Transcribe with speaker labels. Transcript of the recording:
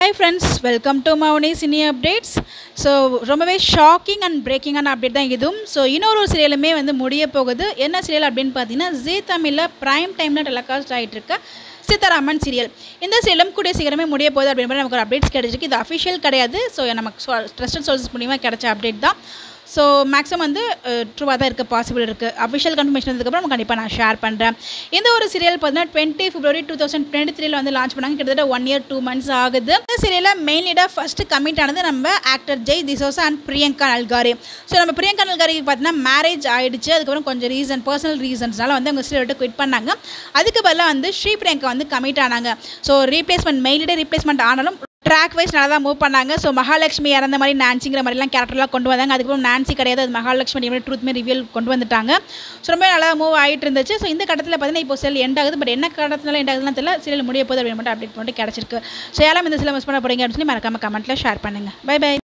Speaker 1: high friends welcome to Mouni cine updates so ரொம்பவே shocking and பிரேக்கிங்கான update தான் இதுவும் ஸோ இன்னொரு ஒரு சீரியலுமே வந்து முடிய போகுது என்ன சீரியல் அப்படின்னு பார்த்தீங்கன்னா ஜீ தமிழில் ப்ரைம் டைமில் டெலகாஸ்ட் ஆகிட்டு இருக்க சீதாராமன் சீரியல் இந்த சீரியலும் கூடிய சீக்கிரமே முடிய போகுது அப்படின்னு மாதிரி நமக்கு ஒரு அப்டேட்ஸ் கிடைச்சிருக்கு இது அஃபிஷியல் கிடையாது ஸோ நமக்கு ட்ரஸ்டட் சோர்சஸ் மூலிமா கிடைச்ச அப்டேட் தான் ஸோ மேக்ஸிமம் வந்து ட்ரூவாக தான் இருக்க பாசிபிள் இருக்குது அஃபிஷியல் கன்ஃபர்மேஷன் வந்ததுக்கப்புறம் கண்டிப்பாக நான் ஷேர் பண்ணுறேன் இந்த ஒரு சீரியல் பார்த்தீங்கன்னா twenty February two thousand twenty த்ரீல வந்து லான்ச் பண்ணாங்க கிட்டத்தட்ட ஒன் இயர் டூ மந்த்ஸ் ஆகுது இந்த சீரியலில் மெயின் லீடாக ஃபஸ்ட்டு கமிட் ஆனது நம்ம actor Jay D'Souza and Priyanka Nalkari so நம்ம பிரியங்கா நல்காரிக்கு பார்த்தீங்கன்னா மேரேஜ் ஆயிடுச்சு அதுக்கப்புறம் கொஞ்சம் ரீசன் பர்சனல் ரீசன்ஸ்னால வந்து அவங்க சீரியல் விட்டு குவிட் பண்ணாங்க அதுக்கு பதிலாக வந்து ஸ்ரீ பிரியங்கா வந்து கமிட் ஆனாங்க so replacement main leader replacement ஆனாலும் ட்ராக் வைஸ் நல்லா தான் மூவ் பண்ணாங்க ஸோ மகாலட்சுமி இறந்த மாதிரி நான்சிங்கிற மாதிரிலாம் கேரக்டர்லாம் கொண்டு வந்தாங்க அதுக்கப்புறம் நான்சி கிடையாது அது மகாலட்சுமி மாதிரி ட்ரூத் மாதிரி ரிவியல் கொண்டு வந்துட்டாங்க ஸோ ரொம்ப நல்லா மூவ் ஆகிட்டு இருந்துச்சு ஸோ இந்த கட்டத்தில் பார்த்தீங்கன்னா இப்போ செல் எண்ட் ஆகுது பட் என்ன கட்டத்தில் எண்ட் ஆகுதுன்னு தெரியல சீரியல் முடிய போகுது அப்படின்னு மட்டும் அப்டேட் பண்ணிட்டு கிடச்சிருக்கு ஸோ யாரும் இந்த சில மிஸ் பண்ண போகிறீங்க அப்படின்னு சொல்லி மறக்காம கமெண்ட்டில் ஷேர் பண்ணுங்கள் பை பை